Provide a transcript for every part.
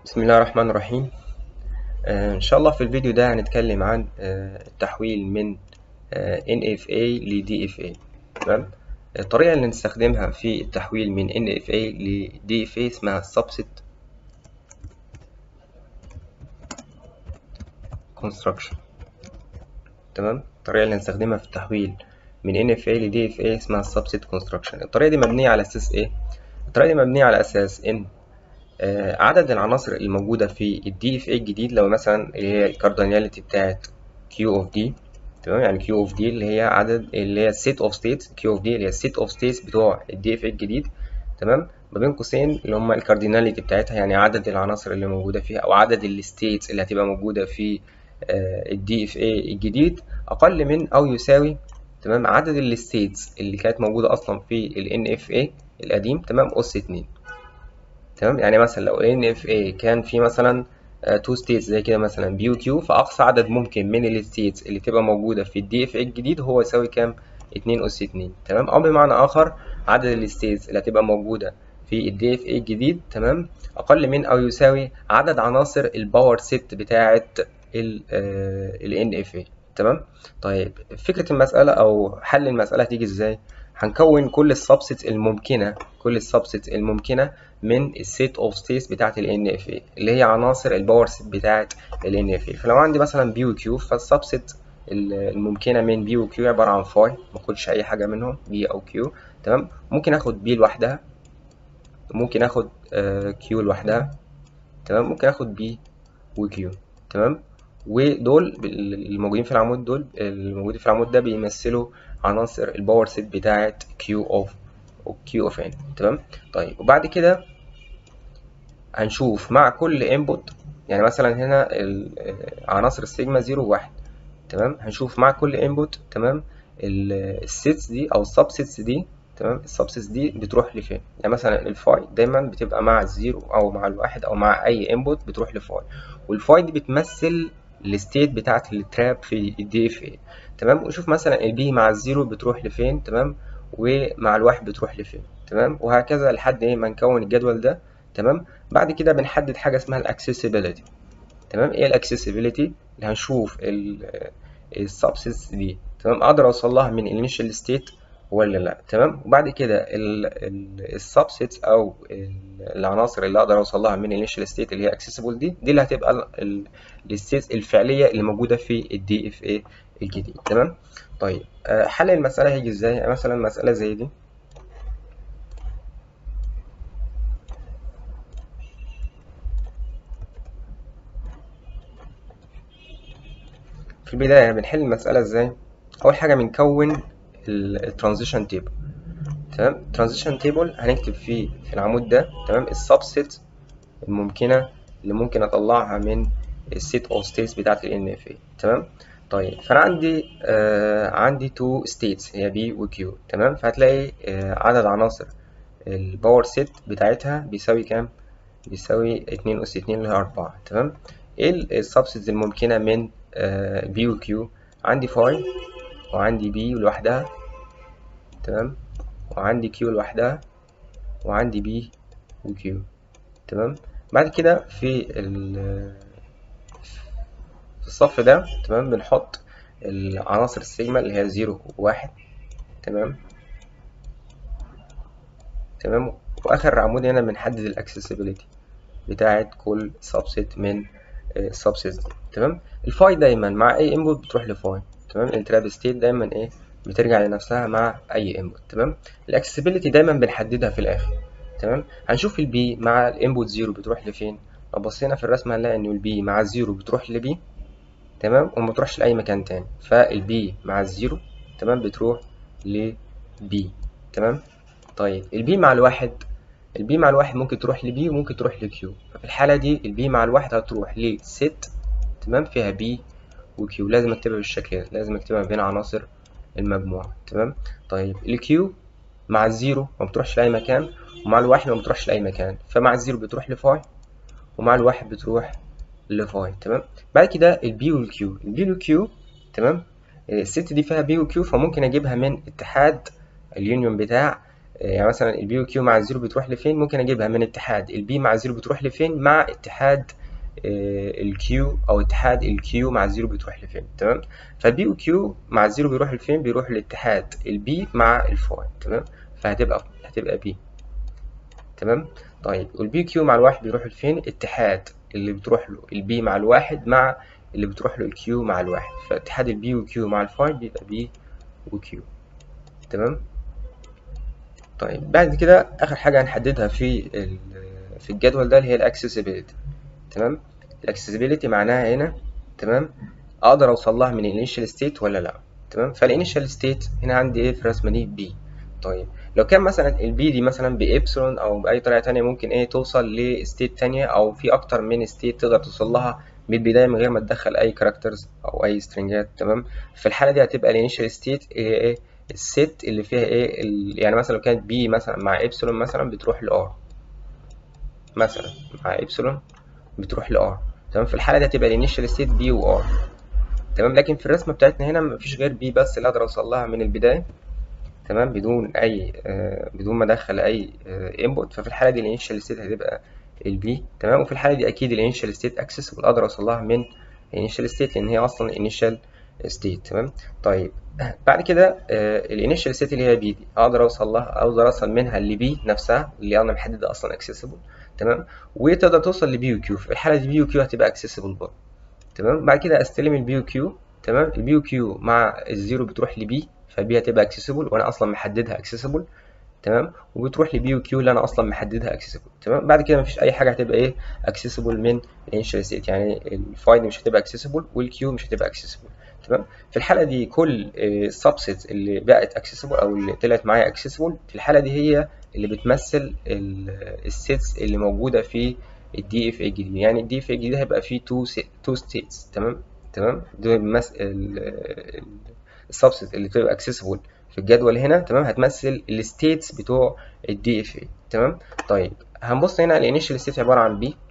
بسم الله الرحمن الرحيم آه إن شاء الله في الفيديو ده هنتكلم عن آه التحويل من آه NFA ل DFA تمام الطريقة اللي نستخدمها في التحويل من NFA ل DFA اسمها Subset Construction تمام الطريقة اللي نستخدمها في التحويل من NFA ل DFA اسمها Subset Construction الطريقة دي مبنية على أساس إيه؟ الطريقة دي مبنية على أساس إن عدد العناصر اللي موجودة في ال DFA الجديد لو مثلا اللي هي الكارديناليتي بتاعت Q of D تمام يعني Q of D اللي هي عدد اللي هي set of states Q of D اللي هي set of states بتوع ال DFA الجديد تمام ما بين قوسين اللي هم الكارديناليتي بتاعتها يعني عدد العناصر اللي موجودة فيها أو عدد الستيتس اللي هتبقى موجودة في ال DFA الجديد أقل من أو يساوي تمام عدد الستيتس اللي كانت موجودة أصلا في ال NFA القديم تمام أس 2 تمام يعني مثلا لو ال NFA كان في مثلا تو ستيتس زي كده مثلا بي وكيو فأقصى عدد ممكن من الستيتس اللي تبقى موجودة في الدي اف الجديد هو يساوي كام؟ 2 أس 2 تمام أو بمعنى آخر عدد الستيتس اللي هتبقى موجودة في الدي اف الجديد تمام أقل من أو يساوي عدد عناصر الباور ست بتاعة ال NFA تمام طيب فكرة المسألة أو حل المسألة هتيجي إزاي؟ هنكون كل السبسيتس الممكنة كل السبسيتس الممكنة من السيت اوف ستيتس بتاعت ال NFA اللي هي عناصر الباور سيت بتاعت ال NFA فلو عندي مثلا بي وكيو فالسبسيت الممكنة من بي وكيو عبارة عن فاي ما اخدش أي حاجة منهم بي أو كيو تمام ممكن اخد بي لوحدها ممكن اخد كيو لوحدها تمام ممكن اخد بي وكيو تمام ودول الموجودين في العمود دول الموجودين في العمود ده بيمثلوا عناصر الباور سيت بتاعت كيو اوف كيو اوف ان تمام طيب وبعد كده هنشوف مع كل انبوت يعني مثلا هنا عناصر السيجما 0 و1 تمام هنشوف مع كل انبوت تمام السيتس دي او السبسيتس دي تمام السبسيتس دي بتروح لفين يعني مثلا الفاي دايما بتبقى مع الزيرو او مع الواحد او مع اي انبوت بتروح لفاي والفاي دي بتمثل الستيت بتاعت التراب في الدي اف اي تمام ونشوف مثلا البي مع الزيرو بتروح لفين تمام ومع الواحد بتروح لفين تمام وهكذا لحد ايه ما نكون الجدول ده تمام بعد كده بنحدد حاجه اسمها الاكسسبيليتي تمام ايه الاكسسبيليتي اللي هنشوف السبسيتس دي تمام اقدر اوصل لها من الانيشال ستيت ولا لا تمام وبعد كده السبسيتس او العناصر اللي اقدر اوصل لها من الانيشال ستيت اللي هي اكسسبل دي دي اللي هتبقى الستيتس الفعليه اللي موجوده في الدي اف اي الجديد تمام طيب حل المسألة هيجي ازاي يعني مثلا مسألة زي دي في البداية بنحل المسألة ازاي أول حاجة بنكون الترانزيشن تيبل تمام الترانزيشن تيبل هنكتب فيه في العمود ده تمام السبسيت الممكنة اللي ممكن أطلعها من السيت أوف ستيتس بتاعت ال NFA تمام طيب فانا عندي آه عندي تو ستيتس هي بي وكيو تمام فهتلاقي آه عدد عناصر الباور سيت بتاعتها بيساوي كام بيساوي اتنين اس اتنين اللي هي أربعة تمام ايه السبسيتس الممكنة من آه بي وكيو عندي فاي وعندي بي لوحدها تمام وعندي كيو لوحدها وعندي بي وكيو تمام بعد كده في ال في الصف ده تمام بنحط العناصر السيجما اللي هي زيرو وواحد تمام تمام واخر عمود هنا بنحدد الاكسسبيليتي بتاعت كل سبسيت من السبسيتس دي تمام الفاي دايما مع اي انبوت بتروح لفاي تمام التراب ستيت دايما ايه بترجع لنفسها مع اي انبوت تمام الاكسسبيليتي دايما بنحددها في الاخر تمام هنشوف البي مع الانبوت زيرو بتروح لفين لو بصينا في الرسمه هنلاقي ان البي مع الزيرو بتروح لبي تمام وما تروحش لاي مكان تاني فالبي مع الزيرو تمام بتروح لبي تمام طيب البي مع الواحد البي مع الواحد ممكن تروح لبي وممكن تروح لكيو ففي الحاله دي البي مع الواحد هتروح لست تمام فيها بي وكيو لازم اكتبها بالشكل ده لازم اكتبها بين عناصر المجموعه تمام طيب الكيو مع الزيرو ما بتروحش لاي مكان ومع الواحد ما بتروحش لاي مكان فمع الزيرو بتروح لفاي ومع الواحد بتروح لفاي تمام بعد كده البي والكيو البي والكيو تمام الست دي فيها بي وكيو فممكن اجيبها من اتحاد اليونيون بتاع يعني مثلا البي وكيو مع الزيرو بتروح لفين ممكن اجيبها من اتحاد البي مع الزيرو بتروح لفين مع اتحاد الكيو او اتحاد الكيو مع الزيرو بتروح لفين تمام فالبي وكيو مع الزيرو بيروح لفين بيروح لاتحاد البي مع الفاي تمام فهتبقى هتبقى بي تمام طيب والبي كيو مع الواحد بيروح لفين اتحاد اللي بتروح له البي مع الواحد مع اللي بتروح له الكيو مع الواحد فاتحاد البي وكيو مع الفاي بيبقى بي وكيو تمام طيب بعد كده اخر حاجه هنحددها في في الجدول ده اللي هي الاكسسبيليتي تمام الاكسسبيليتي معناها هنا تمام اقدر اوصل لها من الانيشال ستيت ولا لا تمام فالانيشال ستيت هنا عندي ايه في الرسمه دي بي طيب لو كان مثلا البي دي مثلا بإبسلون او باي طريقه تانية ممكن ايه توصل لستيت تانية او في اكتر من ستيت تقدر توصل لها من البدايه من غير ما تدخل اي كاركترز او اي سترنجات تمام في الحاله دي هتبقى الانيشال ستيت هي ايه الست اللي فيها ايه يعني مثلا لو كانت بي مثلا مع إبسلون مثلا بتروح لار مثلا مع إبسلون بتروح لار تمام في الحاله دي هتبقى الانيشال ستيت بي وار تمام لكن في الرسمه بتاعتنا هنا مفيش غير بي بس اللي اقدر اوصل لها من البدايه تمام بدون اي آه بدون ما ادخل اي انبوت آه ففي الحاله دي الانيشال ستيت هتبقى البي تمام وفي الحاله دي اكيد الانيشال ستيت اكسسبل اقدر اوصل لها من الانيشال ستيت لان هي اصلا الانيشال ستيت تمام طيب بعد كده آه الانيشال ستيت اللي هي بي دي اقدر اوصل لها اقدر اوصل منها لبي نفسها اللي انا محددها اصلا اكسسبل تمام وتقدر توصل لبي وكيو في الحاله دي بي وكيو هتبقى اكسسبل برضه تمام بعد كده استلم البي وكيو تمام البي وكيو مع الزيرو بتروح لبي فبي هتبقى اكسسبل وانا اصلا محددها اكسسبل تمام وبتروح لبي وكيو اللي انا اصلا محددها اكسسبل تمام بعد كده مفيش اي حاجه هتبقى ايه اكسسبل من الانيشال ستيت يعني الفايل مش هتبقى اكسسبل والكيو مش هتبقى اكسسبل تمام في الحاله دي كل السبسيت اللي بقت اكسسبل او اللي طلعت معايا اكسسبل في الحاله دي هي اللي بتمثل السيتس اللي موجوده في الدي اف اي الجديد يعني الدي اف اي الجديد هيبقى فيه تو تو ستيتس تمام تمام دول بيمثل السبسيت اللي بتبقى اكسسبل في الجدول هنا تمام هتمثل الستيتس بتوع الدي اف اي تمام طيب هنبص هنا الانيشال ستيت عباره عن بي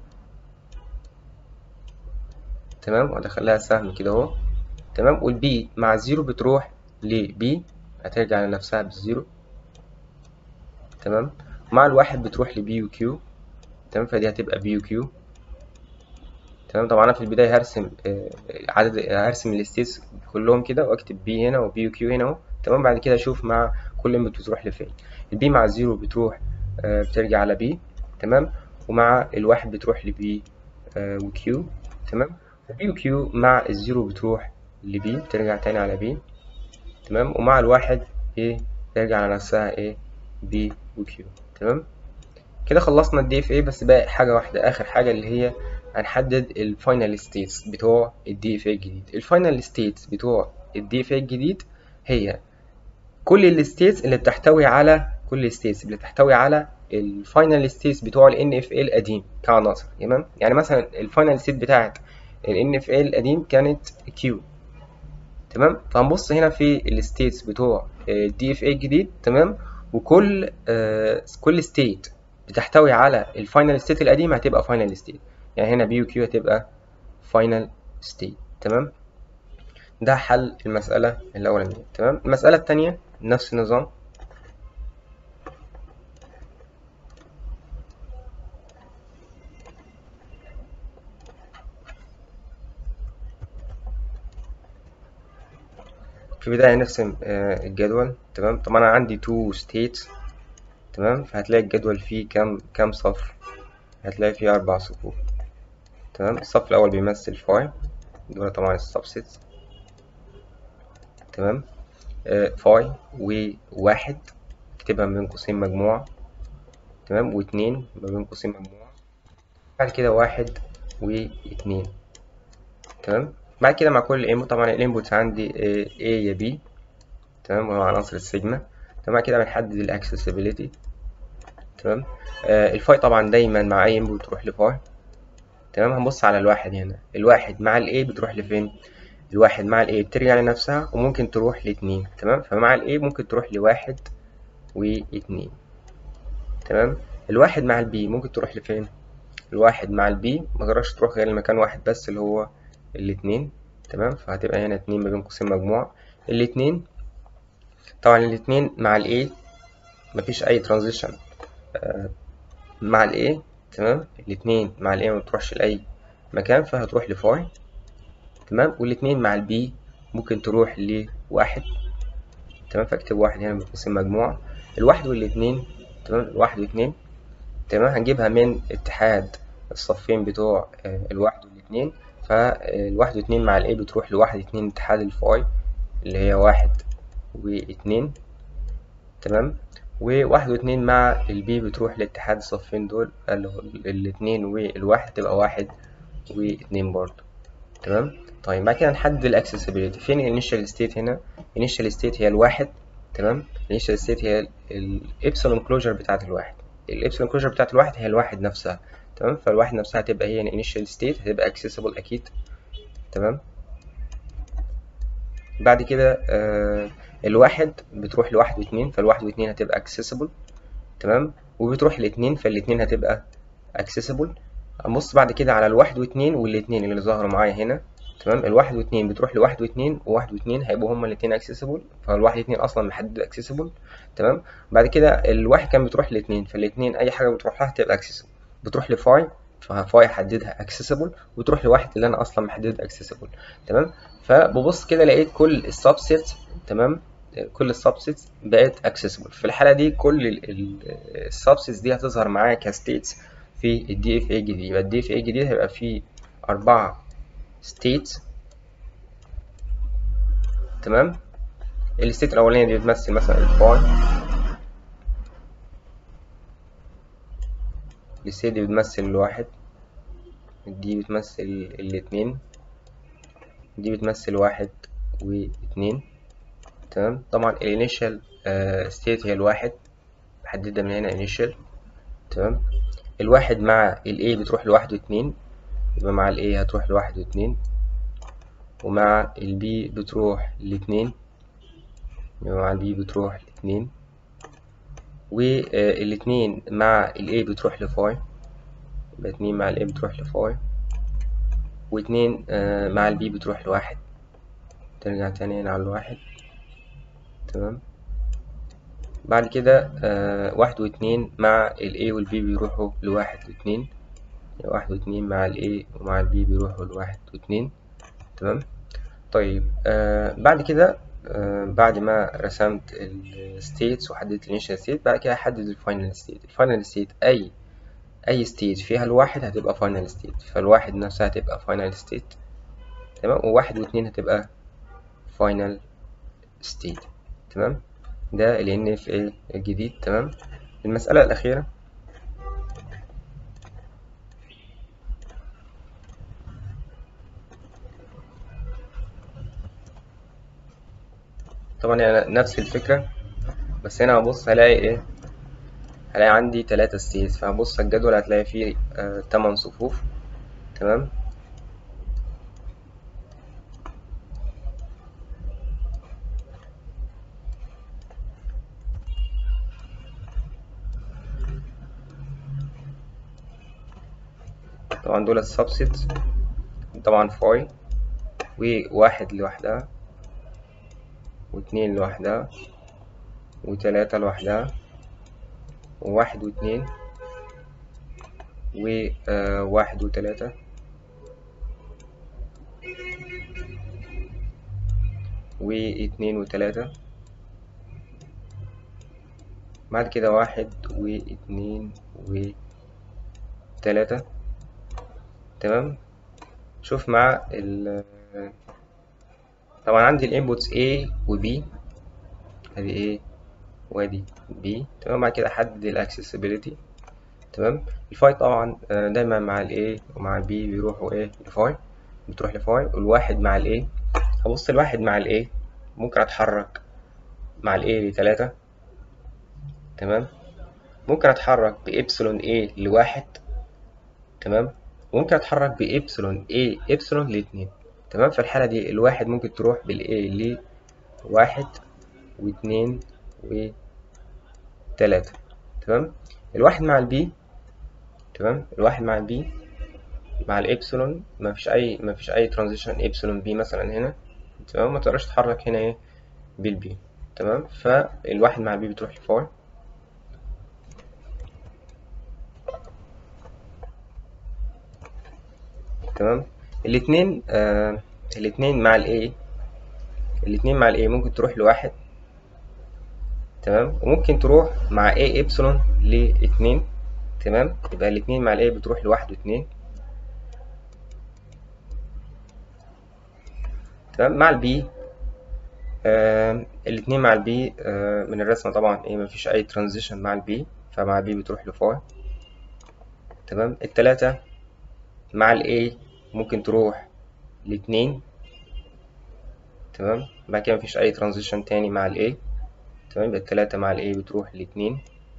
تمام وهدخلها سهم كده اهو تمام والبي مع الزيرو بتروح لبي هترجع لنفسها بالزيرو تمام مع الواحد بتروح لبي وكيو تمام فدي هتبقى بي وكيو تمام طبعا انا في البدايه هرسم آه عدد هرسم الستيتس كلهم كده واكتب بي هنا وبي وكيو هنا اهو تمام بعد كده اشوف مع كل انبوت بتروح لفين البي مع الزيرو بتروح آه بترجع على بي تمام ومع الواحد بتروح لبي آه وكيو تمام وبي وكيو مع الزيرو بتروح لبي ترجع تاني على بي تمام ومع الواحد ايه ترجع على نفسها ايه بي وكيو تمام كده خلصنا الدي اف اي بس باقي حاجه واحده اخر حاجه اللي هي هنحدد الفاينل ستيتس بتوع الدي اف اي الجديد الفاينل ستيتس بتوع الدي اف اي الجديد هي كل الستيتس اللي بتحتوي على كل الستيتس اللي بتحتوي على الفاينل ستيتس بتوع الان اف اي القديم كعناصر تمام يعني مثلا الفاينل ستيت بتاعت الان اف اي القديم كانت كيو تمام فهنبص هنا في الستيتس بتوع الدي اف اي الجديد تمام وكل آه كل ستيت بتحتوي على الفاينل ستيت القديم هتبقى فاينل ستيت يعني هنا بي وكيو هتبقى فاينل ستيت تمام ده حل المسألة الأولانية تمام المسألة التانية نفس النظام في البداية نرسم الجدول تمام طبعا أنا عندي تو ستيتس تمام فهتلاقي الجدول فيه كام كام صف هتلاقي فيه أربع صفوف تمام الصف الأول بيمثل فاي دول طبعا السبسيتس تمام آه فاي وواحد اكتبها ما بين قوسين مجموعة تمام واتنين ما بين قوسين مجموعة بعد كده واحد واتنين تمام بعد كده مع كل انبوت طبعا الانبوتس عندي آه A يا B تمام وهو عناصر السيجما تمام كده بنحدد الاكسسبيليتي تمام آه الفاي طبعا دايما مع اي انبوت تروح لفاي تمام هنبص على الواحد هنا الواحد مع الاي بتروح لفين الواحد مع الاي بترجع لنفسها وممكن تروح لاتنين تمام فمع الاي ممكن تروح لواحد واتنين تمام الواحد مع البي ممكن تروح لفين الواحد مع البي ما تقدرش تروح غير لمكان واحد بس اللي هو الاتنين تمام فهتبقى هنا اتنين ما بين قوسين مجموعة الاتنين طبعا الاتنين مع الاي مفيش اي ترانزيشن مع الاي تمام الاتنين مع الاي ما بتروحش لاي مكان فهتروح لفاي تمام والاتنين مع البي ممكن تروح لواحد تمام فاكتب واحد هنا بتقسم مجموعة الواحد والاتنين تمام الواحد واتنين تمام هنجيبها من اتحاد الصفين بتوع الواحد والاتنين فالواحد واتنين مع الاي بتروح لواحد اتنين اتحاد الفاي اللي هي واحد واتنين تمام وواحد واتنين مع البي بتروح لاتحاد الصفين دول اللي هو الاتنين والواحد تبقى واحد واتنين برضه تمام طيب بعد كده نحدد الاكسسبيليتي فين الانيشال ستيت هنا الانيشال ستيت هي الواحد تمام الانيشال ستيت هي الابسلون كلوجر بتاعت الواحد الابسلون كلوجر بتاعت الواحد هي الواحد نفسها تمام فالواحد نفسها هتبقى هي الانيشال ستيت هتبقى اكسسبل اكيد تمام بعد كده آه الواحد بتروح لواحد واتنين فالواحد واتنين هتبقى accessible تمام وبتروح لاتنين فالاتنين هتبقى accessible أبص بعد كده على الواحد واتنين والاتنين اللي ظهروا معايا هنا تمام الواحد واتنين بتروح لواحد واتنين وواحد واتنين هيبقوا هما الاتنين accessible فالواحد واتنين أصلا محدد accessible تمام بعد كده الواحد كان بتروح لاتنين فالاتنين أي حاجة بتروح لها هتبقى accessible بتروح لفاي ففاي حددها accessible وتروح لواحد اللي أنا أصلا محدد accessible تمام فببص كده لقيت كل السبسيت تمام كل السبسيتس بقت accessible في الحالة دي كل السبسيتس دي هتظهر معايا كستيتس في الدي اف اي جديد يبقى الدي اف اي جديد هيبقى فيه أربعة ستيتس تمام الستيت الأولانية دي بتمثل مثلا الفاي الستيت دي بتمثل الواحد دي بتمثل الاتنين دي بتمثل واحد واتنين تمام طبعا الانيشال ستيت هي الواحد بحددها من هنا انيشال تمام الواحد مع الاي بتروح لواحد واتنين يبقى مع الاي هتروح لواحد واتنين ومع البي بتروح لاتنين يبقى مع البي بتروح لاتنين والاتنين مع الاي بتروح لفاي يبقى اتنين مع الاي بتروح لفاي واتنين مع البي بتروح لواحد ترجع تاني هنا على الواحد تمام بعد كده آه واحد واتنين مع ال A وال B بيروحوا لواحد واتنين واحد واتنين مع ال A ومع ال B بيروحوا لواحد واتنين تمام طيب آه بعد كده آه بعد ما رسمت ال states وحددت ال initial state بعد كده أحدد ال final state ال final state أي أي state فيها الواحد هتبقى final state فالواحد نفسها هتبقى final state تمام وواحد واتنين هتبقى final state تمام ده ال NFA الجديد تمام المسألة الأخيرة طبعا يعني نفس الفكرة بس هنا هبص هلاقي ايه هلاقي عندي تلاتة ستيز فهبص على الجدول هتلاقي فيه آه تمن صفوف تمام طبعا دول السبسيت طبعا فاي وواحد لوحدها واتنين لوحدها وتلاتة لوحدها وواحد واتنين وواحد وتلاتة واتنين وتلاتة بعد كده واحد واتنين وتلاتة تمام شوف مع ال طبعا عندي الانبوتس A و B ادي A وادي B تمام بعد كده احدد الاكسسبيليتي تمام الفاي طبعا دايما مع ال A ومع ال B بيروحوا ايه لفاي بتروح لفاي والواحد مع ال A هبص الواحد مع ال A ممكن اتحرك مع ال A لتلاتة تمام ممكن اتحرك بإبسلون A لواحد تمام ممكن اتحرك بإبسلون A إبسلون لاتنين تمام في الحالة دي الواحد ممكن تروح بالA لواحد واتنين وتلاتة تمام الواحد مع البي تمام الواحد مع البي مع الإبسلون مفيش أي مفيش أي ترانزيشن إبسلون بي مثلا هنا تمام ما تقدرش تتحرك هنا إيه بالبي تمام فالواحد مع البي بتروح لفاي تمام الاتنين آه الاتنين مع الايه الاتنين مع الايه ممكن تروح لواحد تمام وممكن تروح مع a ابسلون لاتنين تمام يبقى الاتنين مع الايه بتروح لواحد واتنين تمام مع البي آه الاتنين مع البي آه من الرسمة طبعا ايه مفيش اي ترانزيشن مع البي فمع البي بتروح لفاي تمام التلاتة مع الاي ممكن تروح لاتنين تمام بعد كده مفيش اي ترانزيشن تاني مع الاي تمام يبقى التلاتة مع الاي بتروح لاتنين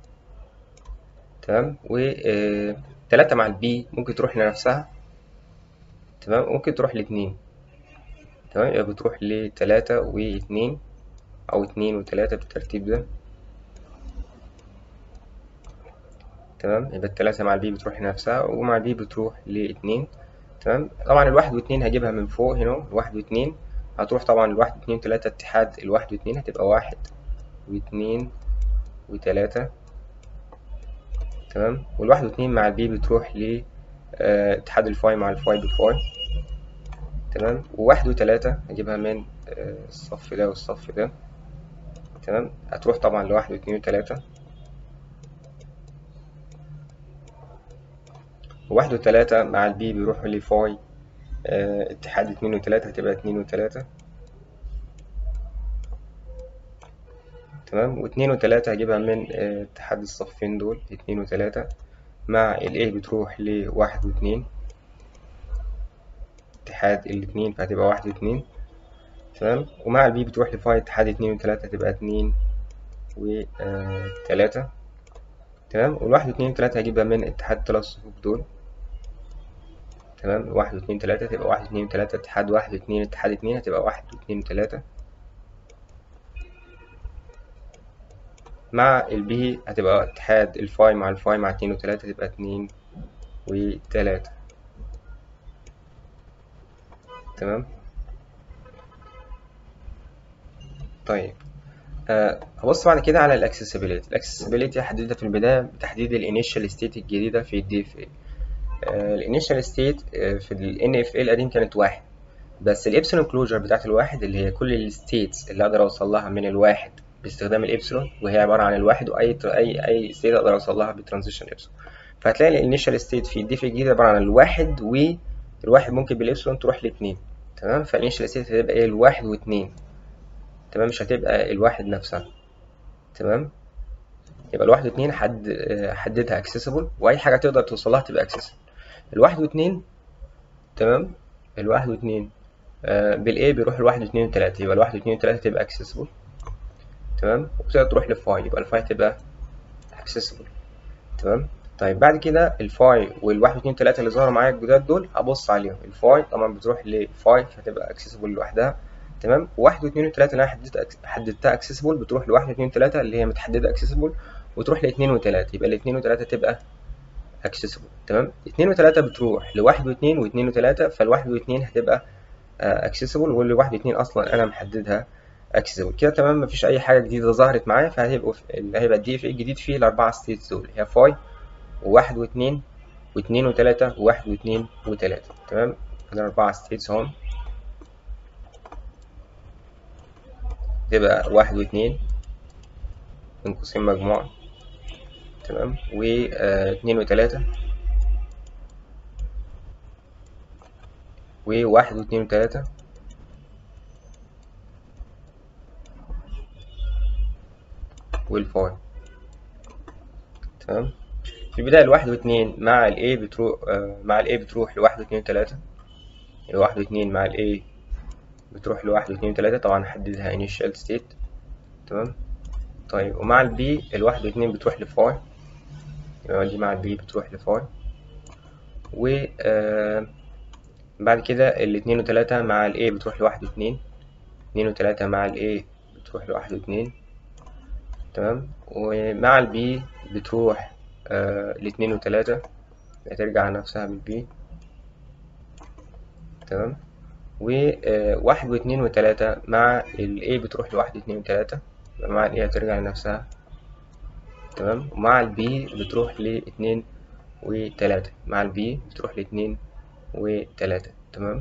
تمام وتلاتة مع البي ممكن تروح لنفسها تمام ممكن تروح لاتنين تمام يبقى بتروح لتلاتة واتنين أو اتنين وتلاتة بالترتيب ده تمام يبقى التلاتة مع البي بتروح لنفسها ومع البي بتروح لاتنين تمام طبعا الواحد واتنين هجيبها من فوق هنا الواحد واتنين هتروح طبعا الواحد واتنين وتلاتة اتحاد الواحد واتنين هتبقى واحد واتنين وتلاتة تمام والواحد واتنين مع البي بتروح ل اه اتحاد الفاي مع الفاي بفاي تمام وواحد وتلاتة هجيبها من اه الصف ده والصف ده تمام هتروح طبعا لواحد واتنين وتلاتة واحد وتلاتة مع البي بيروحوا لفاي اه اتحاد اتنين وتلاتة هتبقى اتنين وتلاتة تمام واتنين وتلاتة هجيبها من اه اتحاد الصفين دول اتنين وتلاتة مع ال A بتروح لواحد واتنين اتحاد الاتنين فهتبقى واحد واتنين تمام ومع البي بتروح لفاي اتحاد اتنين وتلاتة هتبقى اتنين وتلاتة تمام والواحد واتنين وتلاتة هجيبها من اتحاد تلات صفوف دول تمام واحد واتنين تلاتة تبقى واحد اتنين وتلاتة اتحاد واحد واتنين اتحاد اتنين هتبقى واحد واتنين وتلاتة مع البي هتبقى اتحاد الفاي مع الفاي مع اتنين وتلاتة تبقى اتنين وتلاتة تمام طيب أه هبص بعد كده على الاكسسبيليتي الاكسسبيليتي هحددها في البداية بتحديد الانيشال ستيت الجديدة في الدي اف اي الانيشال ستيت في ال اف اي القديم كانت واحد بس الابسلون كلوجر بتاعت الواحد اللي هي كل الستيتس اللي اقدر اوصل لها من الواحد باستخدام الابسلون وهي عباره عن الواحد واي اي اي ستيت اقدر اوصل لها بترانزيشن ابسلون فهتلاقي الانيشال ستيت في الديف الجديد عباره عن الواحد والواحد ممكن بالابسلون تروح لاثنين تمام فالانيشال ستيت هتبقى ايه الواحد واثنين تمام مش هتبقى الواحد نفسها تمام يبقى الواحد واثنين حد حددها اكسسبل واي حاجه تقدر توصل لها تبقى اكسسبل الواحد واثنين تمام الواحد واثنين آه بالاي بيروح الواحد واثنين وثلاثة يبقى الواحد واثنين وثلاثة تبقى اكسسبل تمام وتقدر تروح لفاي يبقى الفاي تبقى اكسسبل تمام طيب بعد كده الفاي والواحد واثنين وثلاثة اللي ظهروا معايا الجداد دول هبص عليهم الفاي طبعا بتروح لفاي فتبقى اكسسبل لوحدها تمام واحد واثنين وثلاثة اللي انا حددت حددتها اكسسبل بتروح لواحد واثنين وثلاثة اللي هي متحددة اكسسبل وتروح لاثنين وثلاثة يبقى الاثنين وثلاثة تبقى اكسسبل تمام اتنين وتلاتة بتروح لواحد واتنين واتنين وتلاتة فالواحد واتنين هتبقى اكسسبل واللي واحد واتنين اصلا انا محددها اكسسبل كده تمام مفيش اي حاجه جديده ظهرت معايا فهيبقوا اللي هيبقى الدي اف اي الجديد فيه الاربعه ستيتس دول هي فاي وواحد واتنين واتنين وتلاتة وواحد واتنين وتلاتة تمام كده اربعه ستيتس هم تبقى واحد واتنين من قوسين مجموعة تمام واتنين وتلاتة وواحد واتنين وتلاتة والفاي تمام في البداية الواحد واتنين مع ال A بتروح آه مع ال A بتروح لواحد واتنين وتلاتة الواحد واتنين مع ال A بتروح لواحد واتنين وتلاتة طبعا هحددها initial state تمام طيب ومع ال B الواحد واتنين بتروح لفاي يبقى دي مع ال B بتروح لفاي و آه بعد كده الاتنين وتلاتة مع ال A بتروح لواحد واتنين اتنين وتلاتة مع ال A بتروح لواحد واتنين تمام ومع البي بتروح آه لاتنين وتلاتة هترجع نفسها بالبي تمام وواحد واتنين وتلاتة مع ال A بتروح لواحد واتنين وتلاتة مع ال A هترجع لنفسها تمام ومع ال B بتروح لاتنين وتلاتة مع ال B بتروح لاتنين وتلاتة تمام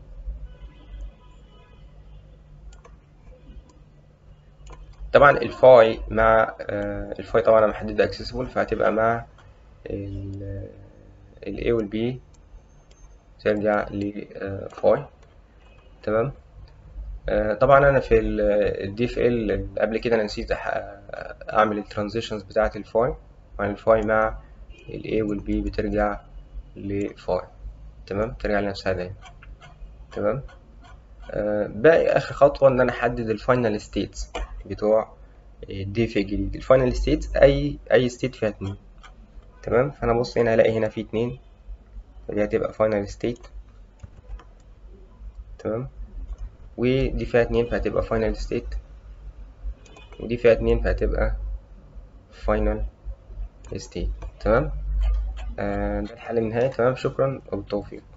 طبعا الفاي مع آه الفاي طبعا انا محددها اكسسبل فهتبقى مع ال A وال B ترجع لفاي تمام آه طبعا انا في الدي اف ال قبل كده انا نسيت اعمل الترانزيشنز بتاعه الفاي يعني الفاي مع ال A وال B بترجع لفاي تمام ترجع لنفسها دايما تمام آه باقي اخر خطوه ان انا احدد الفاينل ستيتس بتوع الديف الجديد الفاينل ستيتس اي اي ستيت فيها اتنين تمام فانا بص هنا هلاقي هنا في اتنين فدي هتبقى فاينل ستيت تمام ودي فيها اتنين فهتبقى فاينل ستيت ودي فيها اتنين فهتبقى فاينل ستيت تمام آه ده الحل النهائي تمام شكرا وبالتوفيق